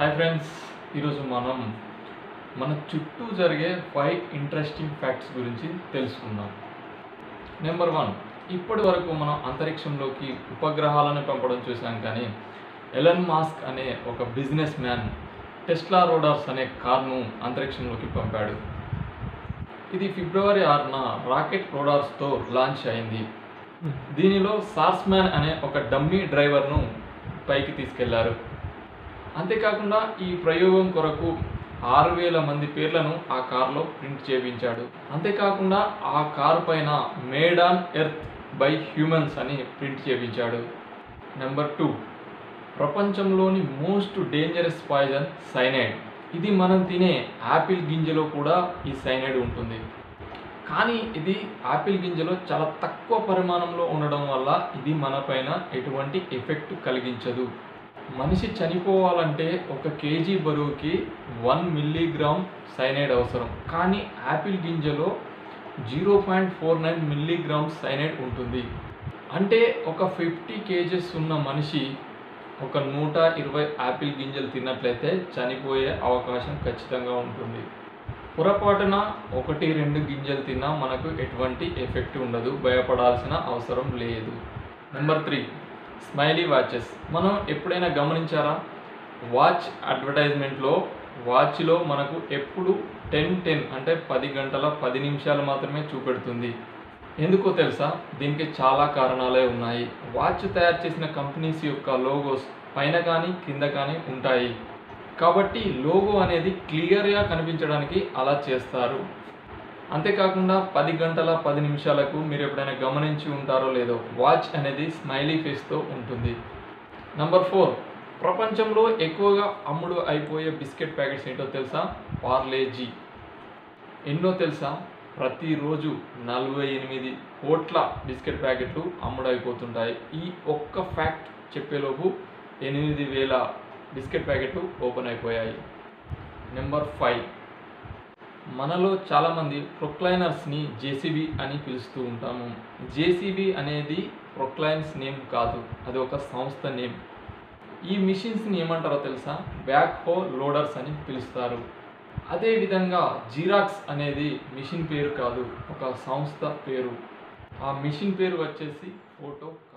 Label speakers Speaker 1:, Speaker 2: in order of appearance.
Speaker 1: hi friends ఈరోజు మనం మన చుట్టూ జరిగే ఫైవ్ ఇంట్రెస్టింగ్ ఫ్యాక్ట్స్ గురించి తెలుసుకుందాం నెంబర్ వన్ ఇప్పటి వరకు మనం అంతరిక్షంలోకి ఉపగ్రహాలను పంపడం చూసాం కానీ ఎలన్ మాస్క్ అనే ఒక బిజినెస్ మ్యాన్ టెస్లా రోడార్స్ అనే కార్ను అంతరిక్షంలోకి పంపాడు ఇది ఫిబ్రవరి ఆరున రాకెట్ రోడార్స్తో లాంచ్ అయింది దీనిలో సార్స్మ్యాన్ అనే ఒక డమ్మీ డ్రైవర్ను పైకి తీసుకెళ్లారు అంతేకాకుండా ఈ ప్రయోగం కొరకు ఆరు వేల మంది పేర్లను ఆ కారులో ప్రింట్ చేయించాడు అంతేకాకుండా ఆ కారు పైన made on earth by humans అని ప్రింట్ చేయించాడు నెంబర్ టూ ప్రపంచంలోని మోస్ట్ డేంజరస్ పాయిజన్ సైనైడ్ ఇది మనం తినే యాపిల్ గింజలో కూడా ఈ సైనైడ్ ఉంటుంది కానీ ఇది ఆపిల్ గింజలో చాలా తక్కువ పరిమాణంలో ఉండడం వల్ల ఇది మనపైన ఎటువంటి ఎఫెక్ట్ కలిగించదు మనిషి చనిపోవాలంటే ఒక కేజీ బరువుకి వన్ మిల్లీగ్రామ్ సైనైడ్ అవసరం కానీ యాపిల్ గింజలో zero point four nine milligram cyanide ఉంటుంది అంటే ఒక ఫిఫ్టీ కేజెస్ ఉన్న మనిషి ఒక నూట ఇరవై యాపిల్ గింజలు తిన్నట్లయితే చనిపోయే అవకాశం ఖచ్చితంగా ఉంటుంది పొరపాటున ఒకటి రెండు గింజలు తిన్నా మనకు ఎటువంటి ఎఫెక్ట్ ఉండదు భయపడాల్సిన అవసరం లేదు నెంబర్ త్రీ స్మైలీ వాచెస్ మనం ఎప్పుడైనా గమనించారా వాచ్ అడ్వర్టైజ్మెంట్లో వాచ్లో మనకు ఎప్పుడు టెన్ టెన్ అంటే పది గంటల పది నిమిషాలు మాత్రమే చూపెడుతుంది ఎందుకో తెలుసా దీనికి చాలా కారణాలే ఉన్నాయి వాచ్ తయారు చేసిన కంపెనీస్ యొక్క లోగోస్ పైన కానీ కింద కానీ ఉంటాయి కాబట్టి లోగో అనేది క్లియర్గా కనిపించడానికి అలా చేస్తారు అంతేకాకుండా పది గంటల పది నిమిషాలకు మీరు ఎప్పుడైనా గమనించి ఉంటారో లేదో వాచ్ అనేది స్మైలీ ఫేస్తో ఉంటుంది నంబర్ ఫోర్ ప్రపంచంలో ఎక్కువగా అమ్ముడు అయిపోయే బిస్కెట్ ప్యాకెట్స్ ఏంటో తెలుసా పార్లేజీ ఎన్నో తెలుసా ప్రతిరోజు నలభై ఎనిమిది కోట్ల బిస్కెట్ ప్యాకెట్లు అమ్ముడు అయిపోతుంటాయి ఈ ఒక్క ఫ్యాక్ట్ చెప్పేలోపు ఎనిమిది వేల బిస్కెట్ ప్యాకెట్లు ఓపెన్ అయిపోయాయి నెంబర్ ఫైవ్ మనలో చాలామంది ప్రొక్లైనర్స్ని జేసీబీ అని పిలుస్తూ ఉంటాము జేసీబీ అనేది ప్రొక్లైన్స్ నేమ్ కాదు అది ఒక సంస్థ నేమ్ ఈ మిషన్స్ని ఏమంటారో తెలుసా బ్యాక్ హో లోడర్స్ అని పిలుస్తారు అదేవిధంగా జిరాక్స్ అనేది మిషన్ పేరు కాదు ఒక సంస్థ పేరు ఆ మిషన్ పేరు వచ్చేసి ఫోటో